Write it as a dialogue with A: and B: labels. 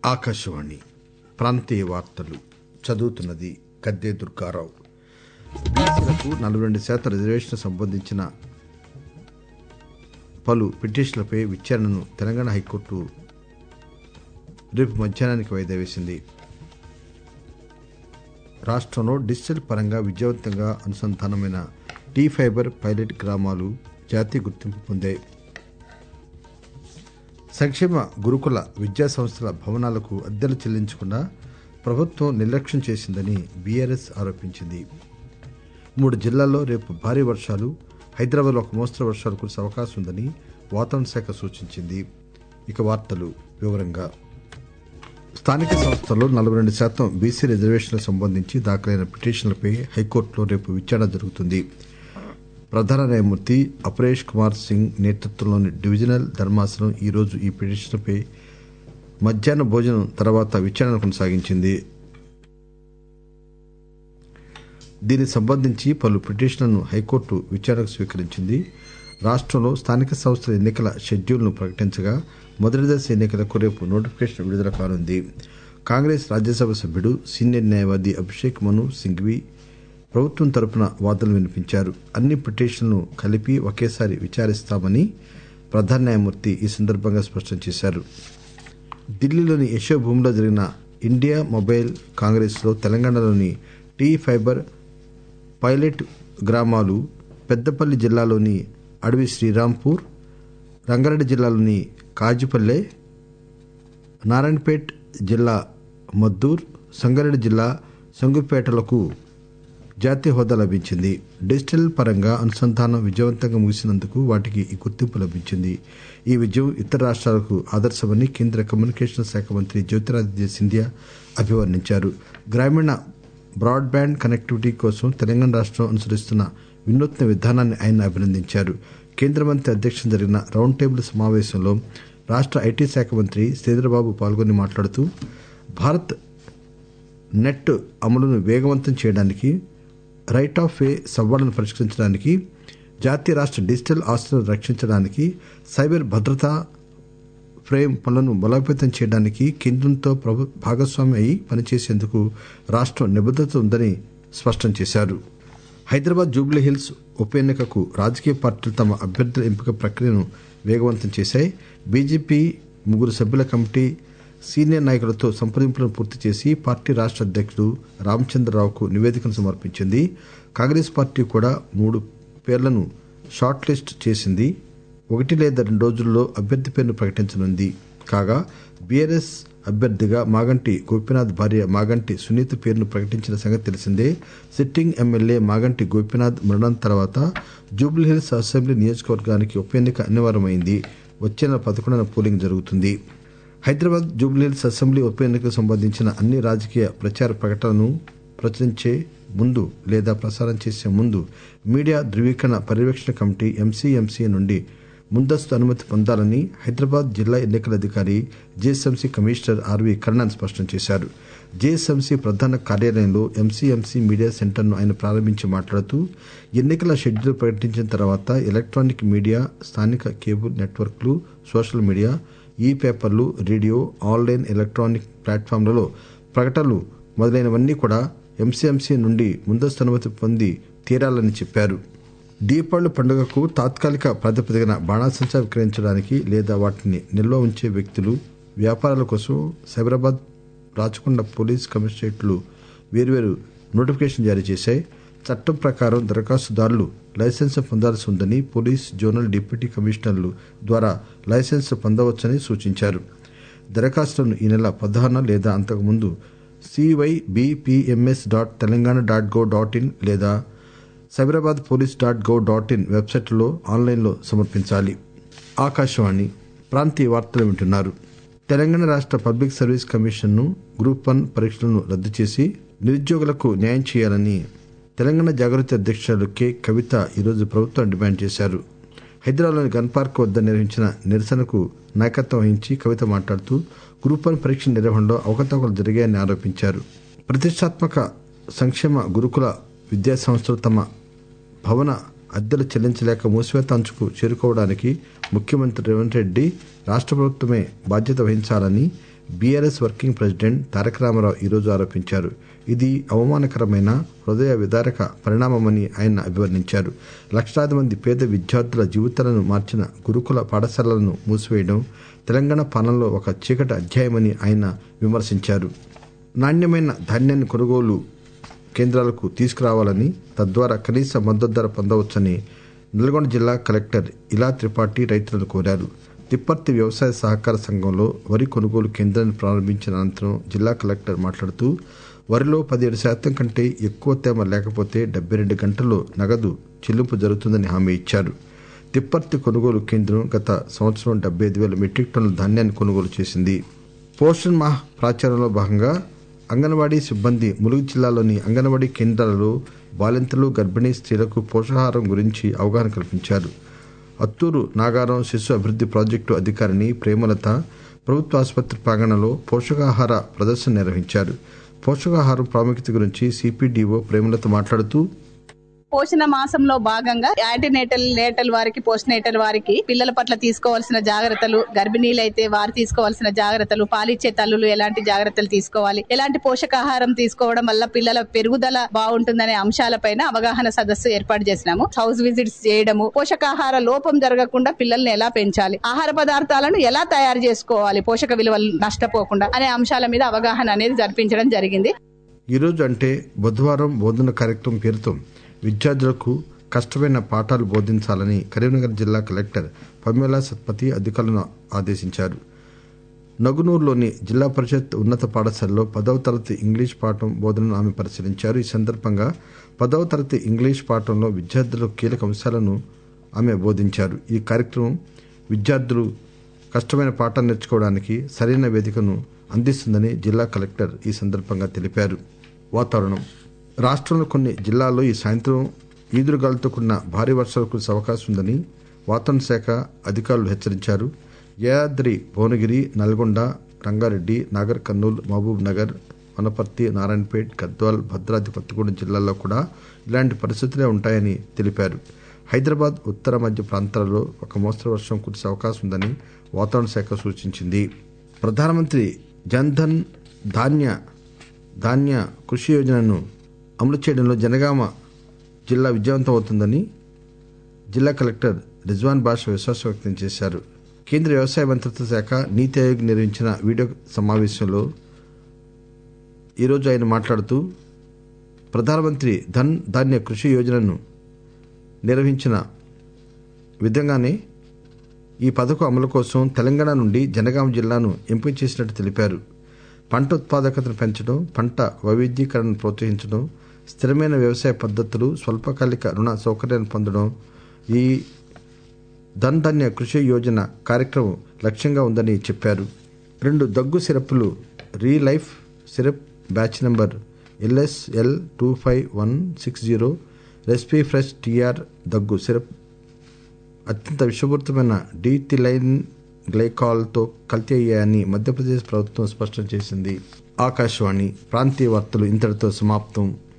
A: ఆకాశవాణి ప్రాంతీయ వార్తలు చదువుతున్నది గద్దే దుర్గారావు బీసీలకు నలభై రెండు శాతం రిజర్వేషన్ సంబంధించిన పలు పిటిషన్లపై విచారణను తెలంగాణ హైకోర్టు రేపు మధ్యాహ్నానికి వాయిదా వేసింది రాష్ట్రంలో డిజిటల్ పరంగా విజయవంతంగా అనుసంధానమైన టీ ఫైబర్ పైలట్ గ్రామాలు జాతీయ గుర్తింపు పొందాయి సంక్షేమ గురుకుల విద్యా సంస్థల భవనాలకు అద్దెలు చెల్లించకుండా ప్రభుత్వం నిర్లక్ష్యం చేసిందని బీఆర్ఎస్ ఆరోపించింది మూడు జిల్లాల్లో రేపు భారీ వర్షాలు హైదరాబాద్లో ఒక మోస్తరు వర్షాలు కురిసే అవకాశం ఉందని వాతావరణ శాఖ సూచించింది ఇక వార్తలు వివరంగా స్థానిక సంస్థల్లో నలభై రెండు శాతం బీసీ రిజర్వేషన్లకు సంబంధించి దాఖలైన పిటిషన్లపై హైకోర్టులో రేపు విచారణ జరుగుతుంది ప్రధాన న్యాయమూర్తి అపరేష్ కుమార్ సింగ్ నేతృత్వంలోని డివిజనల్ ధర్మాసనం ఈరోజు ఈ పిటిషన్పై మధ్యాహ్న భోజనం తర్వాత విచారణ కొనసాగించింది దీనికి సంబంధించి పలు పిటిషన్లను హైకోర్టు విచారణకు స్వీకరించింది రాష్ట్రంలో స్థానిక సంస్థల ఎన్నికల షెడ్యూల్ను ప్రకటించగా మొదటి దశ ఎన్నికలకు రేపు నోటిఫికేషన్ విడుదల కానుంది కాంగ్రెస్ రాజ్యసభ సభ్యుడు సీనియర్ న్యాయవాది అభిషేక్ మను సింఘ్వి ప్రభుత్వం తరపున వాదనలు వినిపించారు అన్ని పిటిషన్లను కలిపి ఒకేసారి విచారిస్తామని ప్రధాన న్యాయమూర్తి ఈ సందర్భంగా స్పష్టం చేశారు ఢిల్లీలోని యశోభూమిలో జరిగిన ఇండియా మొబైల్ కాంగ్రెస్ లో తెలంగాణలోని టీ ఫైబర్ పైలట్ గ్రామాలు పెద్దపల్లి జిల్లాలోని అడవి శ్రీరాంపూర్ రంగారెడ్డి జిల్లాలోని కాజిపల్లె నారాయణపేట్ జిల్లా మద్దూర్ సంగారెడ్డి జిల్లా సంగుపేటలకు జాతీయ హోదా లభించింది డిజిటల్ పరంగా అనుసంధానం విజయవంతంగా ముగిసినందుకు వాటికి ఈ గుర్తింపు లభించింది ఈ విజయం ఇతర రాష్ట్రాలకు ఆదర్శమని కేంద్ర కమ్యూనికేషన్ శాఖ మంత్రి జ్యోతిరాదిత్య సింధియా అభివర్ణించారు గ్రామీణ బ్రాడ్ బ్యాండ్ కనెక్టివిటీ కోసం తెలంగాణ రాష్ట్రం అనుసరిస్తున్న వినూత్న విధానాన్ని ఆయన అభినందించారు కేంద్ర మంత్రి అధ్యక్షతన జరిగిన రౌండ్ టేబుల్ సమావేశంలో రాష్ట్ర ఐటీ శాఖ మంత్రి శ్రీధరబాబు పాల్గొని మాట్లాడుతూ భారత్ నెట్ అమలును వేగవంతం చేయడానికి రైట్ ఆఫ్ వే సవాళ్లను పరిష్కరించడానికి జాతీయ రాష్ట్ర డిజిటల్ ఆస్తులను రక్షించడానికి సైబర్ భద్రతా ఫ్రేమ్ పనులను బలోపేతం చేయడానికి కేంద్రంతో ప్రభు భాగస్వామి అయి పనిచేసేందుకు రాష్ట్రం నిబద్దత ఉందని స్పష్టం చేశారు హైదరాబాద్ జూబ్లీహిల్స్ ఉప ఎన్నికకు రాజకీయ పార్టీలు తమ అభ్యర్థుల ఎంపిక ప్రక్రియను వేగవంతం చేశాయి బీజేపీ ముగ్గురు సభ్యుల కమిటీ సీనియర్ నాయకులతో సంప్రదింపులను పూర్తి చేసి పార్టీ రాష్ట్ర అధ్యక్షుడు రామచంద్రరావుకు నివేదికను సమర్పించింది కాంగ్రెస్ పార్టీ కూడా మూడు పేర్లను షార్ట్ లిస్ట్ చేసింది ఒకటి లేదా రెండు రోజుల్లో అభ్యర్థి పేరును ప్రకటించనుంది కాగా బీఆర్ఎస్ అభ్యర్థిగా మాగంటి గోపీనాథ్ భార్య మాగంటి సునీత పేరును ప్రకటించిన సంగతి తెలిసిందే సిట్టింగ్ ఎమ్మెల్యే మాగంటి గోపీనాథ్ మరణం తర్వాత జూబ్లీహిల్స్ అసెంబ్లీ నియోజకవర్గానికి ఉప ఎన్నిక అనివార్యమైంది వచ్చే నెల పదకొండున పోలింగ్ జరుగుతుంది హైదరాబాద్ జూబ్లీహిల్స్ అసెంబ్లీ ఉప ఎన్నికకు సంబంధించిన అన్ని రాజకీయ ప్రచార ప్రకటనలను ప్రచురించే ముందు లేదా ప్రసారం చేసే ముందు మీడియా ధృవీకరణ పర్యవేక్షణ కమిటీ ఎంసీఎంసీ నుండి ముందస్తు అనుమతి పొందాలని హైదరాబాద్ జిల్లా ఎన్నికల అధికారి జేఎస్ఎంసీ కమిషనర్ ఆర్వీ కర్ణన్ స్పష్టం చేశారు జేఎస్ఎంసీ ప్రధాన కార్యాలయంలో ఎంసీఎంసీ మీడియా సెంటర్ను ఆయన ప్రారంభించి మాట్లాడుతూ ఎన్నికల షెడ్యూల్ ప్రకటించిన తర్వాత ఎలక్ట్రానిక్ మీడియా స్థానిక కేబుల్ నెట్వర్క్లు సోషల్ మీడియా ఈ పేపర్లు రేడియో ఆన్లైన్ ఎలక్ట్రానిక్ ప్లాట్ఫామ్లలో ప్రకటనలు మొదలైనవన్నీ కూడా ఎంసీఎంసీ నుండి ముందస్తు అనుమతి పొంది తీరాలని చెప్పారు దీపావళి పండుగకు తాత్కాలిక ప్రాతిపదికన బాణాసంచా విక్రయించడానికి లేదా వాటిని నిల్వ ఉంచే వ్యక్తులు వ్యాపారాల కోసం సైబరాబాద్ రాచకొండ పోలీస్ కమిషనరేట్లు వేర్వేరు నోటిఫికేషన్ జారీ చేశాయి చట్టం ప్రకారం దరఖాస్తుదారులు లైసెన్స్ పొందాల్సి ఉందని పోలీస్ జోనల్ డిప్యూటీ కమిషనర్లు ద్వారా లైసెన్స్ పొందవచ్చని సూచించారు దరఖాస్తులను ఈ నెల పదహారున లేదా అంతకుముందు CYBPMS dot Telangana dot go dot in లేదా Cyberabad police dot gov dot in వెబ్సైట్లో ఆన్లైన్లో సమర్పించాలి ఆకాశవాణి ప్రాంతీయ వార్తలు వింటున్నారు తెలంగాణ రాష్ట్ర పబ్లిక్ సర్వీస్ కమిషన్ను గ్రూప్ వన్ పరీక్షలను రద్దు చేసి నిరుద్యోగులకు న్యాయం చేయాలని తెలంగాణ జాగృతి అధ్యక్షురాలు కె కవిత ఈరోజు ప్రభుత్వం డిమాండ్ చేశారు హైదరాబాద్లోని గన్ పార్క్ వద్ద నిర్వహించిన నిరసనకు నాయకత్వం వహించి కవిత మాట్లాడుతూ గ్రూప్ వన్ పరీక్ష నిర్వహణలో అవకతవకలు జరిగాయని ఆరోపించారు ప్రతిష్టాత్మక సంక్షేమ గురుకుల విద్యా సంస్థలు తమ భవన అద్దెలు చెల్లించలేక మూసివేత అంచుకు చేరుకోవడానికి ముఖ్యమంత్రి రేవంత్ రెడ్డి రాష్ట్ర ప్రభుత్వమే బాధ్యత వహించాలని BRS working president Taraka Rama Rao ఈరోజు ఆరోపించారు ఇది అవమానకరమైన హృదయ విదారక పరిణామమని ఆయన అభివర్ణించారు లక్షలాది మంది పేద విద్యార్థుల జీవితాలను మార్చిన గురుకుల పాఠశాలలను మూసివేయడం తెలంగాణ పాలనలో ఒక చీకటి అధ్యాయమని ఆయన విమర్శించారు నాణ్యమైన ధాన్యాన్ని కొనుగోలు కేంద్రాలకు తీసుకురావాలని తద్వారా కనీస మద్దతు ధర పొందవచ్చని నల్గొండ జిల్లా కలెక్టర్ ఇలా త్రిపాఠి రైతులను కోరారు తిప్పర్తి వ్యవసాయ సహకార సంఘంలో వరి కొనుగోలు కేంద్రాన్ని ప్రారంభించిన అనంతరం జిల్లా కలెక్టర్ మాట్లాడుతూ వరిలో పదిహేడు శాతం కంటే ఎక్కువ తేమ లేకపోతే డెబ్బై రెండు గంటల్లో నగదు చెల్లింపు జరుగుతుందని హామీ ఇచ్చారు తిప్పర్తి కొనుగోలు కేంద్రం గత సంవత్సరం డెబ్బై ఐదు వేల మెట్రిక్ టన్నుల ధాన్యాన్ని కొనుగోలు చేసింది పోషణ్ మాహ్ ప్రాచారంలో భాగంగా అంగన్వాడీ సిబ్బంది ములుగు జిల్లాలోని అంగన్వాడీ కేంద్రాలలో బాలింతలు గర్భిణీ స్త్రీలకు పోషకాహారం గురించి అవగాహన కల్పించారు అత్తూరు నాగారం శిశు అభివృద్ది ప్రాజెక్టు అధికారిని ప్రేమలత ప్రభుత్వ ఆసుపత్రి ప్రాంగణంలో పోషకాహార ప్రదర్శన నిర్వహించారు పోషకాహారం ప్రాముఖ్యత గురించి సిపిడిఓ ప్రేమలత మాట్లాడుతూ
B: పోషణ మాసంలో భాగంగా యాంటీనేటల్ నేటల్ వారికి పోస్ట్నేటల్ వారికి పిల్లల పట్ల తీసుకోవాల్సిన జాగ్రత్తలు గర్భిణీలైతే వారు తీసుకోవాల్సిన జాగ్రత్తలు పాలిచ్చే తల్లులు ఎలాంటి జాగ్రత్తలు తీసుకోవాలి ఎలాంటి పోషకాహారం తీసుకోవడం వల్ల పిల్లల పెరుగుదల బాగుంటుందనే అంశాలపైన అవగాహన సదస్సు ఏర్పాటు చేసినాము హౌస్ విజిట్స్ చేయడము పోషకాహార లోపం జరగకుండా పిల్లల్ని ఎలా పెంచాలి ఆహార పదార్థాలను ఎలా తయారు చేసుకోవాలి పోషక విలువలు నష్టపోకుండా అనే అంశాల మీద అవగాహన అనేది జరిపించడం జరిగింది
A: ఈరోజు అంటే బుధవారం బోధన కార్యక్రమం పేరుతో విద్యార్థులకు కష్టమైన పాఠాలు బోధించాలని కరీంనగర్ జిల్లా కలెక్టర్ పమేలా సత్పతి అధికారులను ఆదేశించారు నగునూరులోని జిల్లా పరిషత్ ఉన్నత పాఠశాలలో పదవ తరగతి ఇంగ్లీష్ పాఠం బోధనను ఆమె పరిశీలించారు ఈ సందర్భంగా పదవ తరగతి ఇంగ్లీష్ పాఠంలో విద్యార్థులకు కీలక అంశాలను ఆమె బోధించారు ఈ కార్యక్రమం విద్యార్థులు కష్టమైన పాఠాలు నేర్చుకోవడానికి సరైన వేదికను అందిస్తుందని జిల్లా కలెక్టర్ ఈ సందర్భంగా తెలిపారు వాతావరణం రాష్ట్రంలో కొన్ని జిల్లాల్లో ఈ సాయంత్రం ఈదురుగాలతో కూడిన భారీ వర్షాలు కురిసే అవకాశం ఉందని వాతావరణ శాఖ అధికారులు హెచ్చరించారు యాదాద్రి భువనగిరి నల్గొండ రంగారెడ్డి నాగర్ కర్నూలు మహబూబ్ నగర్ వనపర్తి నారాయణపేట్ గద్వాల్ భద్రాద్రి కొత్తగూడెం జిల్లాల్లో కూడా ఇలాంటి పరిస్థితులే ఉంటాయని తెలిపారు హైదరాబాద్ ఉత్తర మధ్య ప్రాంతాలలో ఒక మోస్తరు వర్షం కురిసే అవకాశం ఉందని వాతావరణ శాఖ సూచించింది ప్రధానమంత్రి జన్ధన్ ధాన్య ధాన్య కృషి యోజనను అమలు చేయడంలో జనగామ జిల్లా విజయవంతం అవుతుందని జిల్లా కలెక్టర్ రిజ్వాన్ బాషా విశ్వాసం వ్యక్తం చేశారు కేంద్ర వ్యవసాయ మంత్రిత్వ శాఖ నీతి ఆయోగ్ నిర్వహించిన వీడియో సమావేశంలో ఈరోజు ఆయన మాట్లాడుతూ ప్రధానమంత్రి ధన్ ధాన్య కృషి యోజనను నిర్వహించిన విధంగానే ఈ పథకం అమలు కోసం తెలంగాణ నుండి జనగామ జిల్లాను ఎంపిక చేసినట్టు తెలిపారు పంట ఉత్పాదకతను పెంచడం పంట వైవిధ్యీకరణను ప్రోత్సహించడం స్థిరమైన వ్యవసాయ పద్ధతులు స్వల్పకాలిక రుణ సౌకర్యాన్ని పొందడం ఈ ధన్ ధాన్య కృషి యోజన కార్యక్రమం లక్ష్యంగా ఉందని చెప్పారు రెండు దగ్గు సిరప్లు re life syrup batch number LSL two five one six zero respifresh TR దగ్గు సిరప్ అత్యంత విషపూరితమైన డీథిలైన్ గ్లైకాల్తో కల్తీ అయ్యాయని మధ్యప్రదేశ్ ప్రభుత్వం స్పష్టం చేసింది ఆకాశవాణి ప్రాంతీయ వార్తలు ఇంతటితో సమాప్తం